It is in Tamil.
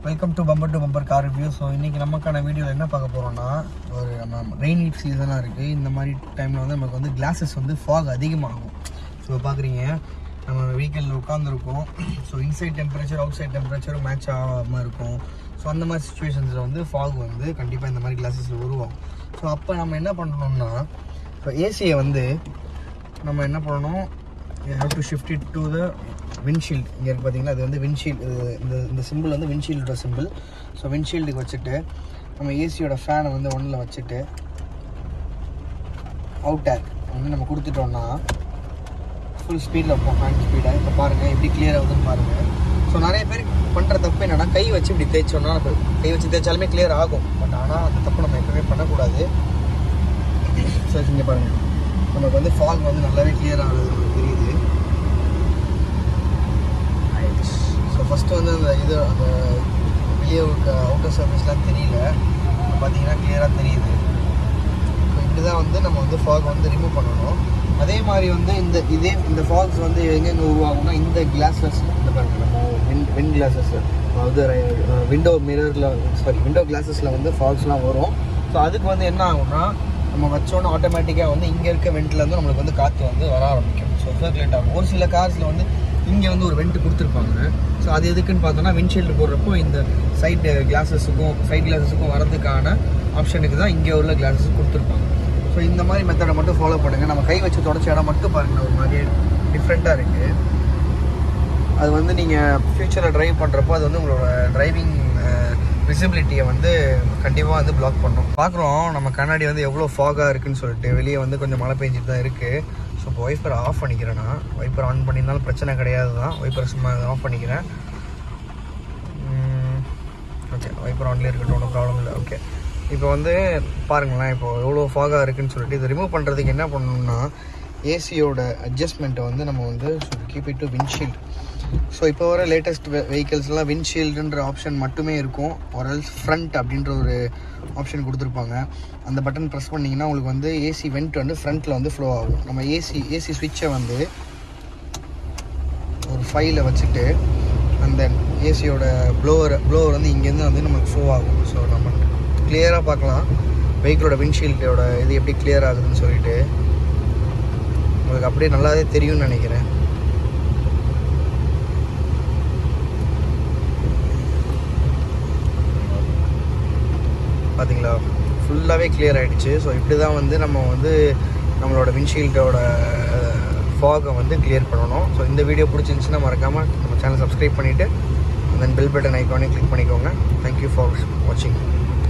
welcome to bumper to bumper car review so இன்றைக்கி நமக்கான வீடியோவில் என்ன பார்க்க போகிறோம்னா ஒரு நம்ம ரெயின் சீசனாக இருக்குது இந்த மாதிரி டைமில் வந்து நமக்கு வந்து கிளாஸஸ் வந்து ஃபாக் அதிகமாகும் ஸோ பார்க்குறீங்க நம்ம வெஹிக்கிளில் உட்காந்துருக்கோம் so inside temperature outside டெம்பரேச்சரும் மேட்ச் ஆகாமல் இருக்கும் ஸோ அந்த மாதிரி சுச்சுவேஷன்ஸில் வந்து ஃபாக் வந்து கண்டிப்பாக இந்த மாதிரி கிளாஸஸில் உருவாகும் ஸோ அப்போ நம்ம என்ன பண்ணணும்னா இப்போ ஏசியை வந்து நம்ம என்ன பண்ணணும் have to shift it to the windshield இங்கே இருக்கு பார்த்தீங்களா அது வந்து விண்ட்ஷீல்டு இந்த இந்த சிம்பிள் வந்து விண்ட்ஷீல்டோட சிம்பிள் ஸோ விண்ட்ஷீல்டுக்கு வச்சுட்டு நம்ம ஏசியோட ஃபேனை வந்து ஒன்றில் வச்சுட்டு அவுட் ஏர் வந்து நம்ம கொடுத்துட்டோம்னா ஃபுல் ஸ்பீடில் வைப்போம் ஃபேன் ஸ்பீடாக இப்போ பாருங்கள் எப்படி கிளியர் ஆகுதுன்னு பாருங்கள் ஸோ நிறைய பேர் பண்ணுற தப்பு என்னென்னா கை வச்சு இப்படி தேய்ச்சோம்னா இப்போ கை வச்சு தேய்ச்சாலுமே கிளியர் ஆகும் பட் ஆனால் அந்த தப்பு நம்ம எப்பவுமே பண்ணக்கூடாது ஸோ இங்கே பாருங்கள் நமக்கு வந்து ஃபால் வந்து நல்லாவே கிளியர் ஆகுது நமக்கு தெரியுது ஸோ ஃபஸ்ட்டு வந்து அந்த இது அந்த வெளியே அவுட்டர் சர்வீஸ்லாம் தெரியல இப்போ பார்த்தீங்கன்னா கிளியராக தெரியுது ஸோ இப்படி தான் வந்து நம்ம வந்து ஃபாக் வந்து ரிமூவ் பண்ணணும் அதே மாதிரி வந்து இந்த இதே இந்த ஃபாக்ஸ் வந்து எங்கெங்கே உருவாகும்னா இந்த கிளாஸஸ் இந்த பாருங்க நம்ம வின் வின் கிளாஸஸ் அதாவது விண்டோ மிரரில் சாரி விண்டோ கிளாஸஸில் வந்து ஃபாக்ஸ்லாம் வரும் ஸோ அதுக்கு வந்து என்ன ஆகும்னா நம்ம வச்சோன்னே ஆட்டோமேட்டிக்காக வந்து இங்கே இருக்க வெண்ட்லேருந்து நம்மளுக்கு வந்து காற்று வந்து வர ஆரம்பிக்கும் ஸோ சர்க்குலேட் ஆகும் ஒரு சில கார்ஸில் வந்து இங்கே வந்து ஒரு வெண்ட் கொடுத்துருப்பாங்க ஸோ அது எதுக்குன்னு பார்த்தோன்னா விண்ட்ஷீல்டு போடுறப்போ இந்த சைடு கிளாஸஸுக்கும் சைட் கிளாஸஸுக்கும் வரதுக்கான ஆப்ஷனுக்கு தான் இங்கே உள்ள கிளாஸஸ் கொடுத்துருப்பாங்க ஸோ இந்த மாதிரி மெத்தடை மட்டும் ஃபாலோ பண்ணுங்கள் நம்ம கை வச்சு தொடச்ச இடம் மட்டும் பாருங்கள் ஒரு மாதிரி டிஃப்ரெண்ட்டாக இருக்குது அது வந்து நீங்கள் ஃப்யூச்சரில் ட்ரைவ் பண்ணுறப்போ அது வந்து உங்களோட டிரைவிங் விசிபிலிட்டியை வந்து கண்டிப்பாக வந்து பிளாக் பண்ணும் பார்க்குறோம் நம்ம கண்ணாடி வந்து எவ்வளோ ஃபாகாக இருக்குன்னு சொல்லிட்டு வெளியே வந்து கொஞ்சம் மழை பெஞ்சிட்டு தான் இருக்குது ஸோ இப்போ ஒய்ஃபர் ஆஃப் பண்ணிக்கிறேன் நான் ஒய்ஃபர் ஆன் பண்ணியிருந்தாலும் பிரச்சனை கிடையாது தான் ஒய்ஃபர் சும்மா ஆஃப் பண்ணிக்கிறேன் ஓகே ஒய்ஃபர் ஆன்லேயே இருக்கட்டும் ஒன்றும் ப்ராப்ளம் இல்லை ஓகே இப்போ வந்து பாருங்களேன் இப்போ எவ்வளோ ஃபாகாக இருக்குன்னு சொல்லிட்டு இதை ரிமூவ் பண்ணுறதுக்கு என்ன பண்ணணும்னா ஏசியோட அட்ஜஸ்ட்மெண்ட்டை வந்து நம்ம வந்து keep it to windshield so இப்போ வர லேட்டஸ்ட் வெஹிக்கல்ஸ்லாம் விண்ட்ஷீல்டுன்ற ஆப்ஷன் மட்டுமே இருக்கும் ஒரு எல்ஸ் ஃப்ரண்ட் அப்படின்ற ஒரு ஆப்ஷன் கொடுத்துருப்பாங்க அந்த பட்டன் ப்ரெஸ் பண்ணிங்கன்னா உங்களுக்கு வந்து ஏசி வெண்ட் வந்து ஃப்ரண்ட்டில் வந்து ஃப்ளோ ஆகும் நம்ம ஏசி ஏசி ஸ்விட்சை வந்து ஒரு ஃபைலில் வச்சுட்டு அந்த ஏசியோட ப்ளோவர் ப்ளோவர் வந்து இங்கேருந்து வந்து நமக்கு ஃப்ளோ ஆகும் ஸோ நம்ம கிளியராக பார்க்கலாம் வெஹிக்கிளோட விண்ட்ஷீல்டோட இது எப்படி கிளியர் ஆகுதுன்னு சொல்லிட்டு உங்களுக்கு அப்படியே நல்லாவே தெரியும்னு நினைக்கிறேன் பார்த்தீங்களா ஃபுல்லாகவே கிளியர் ஆகிடுச்சு ஸோ இப்படி தான் வந்து நம்ம வந்து நம்மளோட விண்ட்ஷீல்டோட ஃபாகை வந்து கிளியர் பண்ணணும் ஸோ இந்த வீடியோ பிடிச்சிருந்துச்சுன்னா மறக்காமல் நம்ம சேனல் சப்ஸ்கிரைப் பண்ணிவிட்டு தென் பெல் பட்டன் ஐக்கானே கிளிக் பண்ணிக்கோங்க தேங்க்யூ ஃபார் வாட்சிங்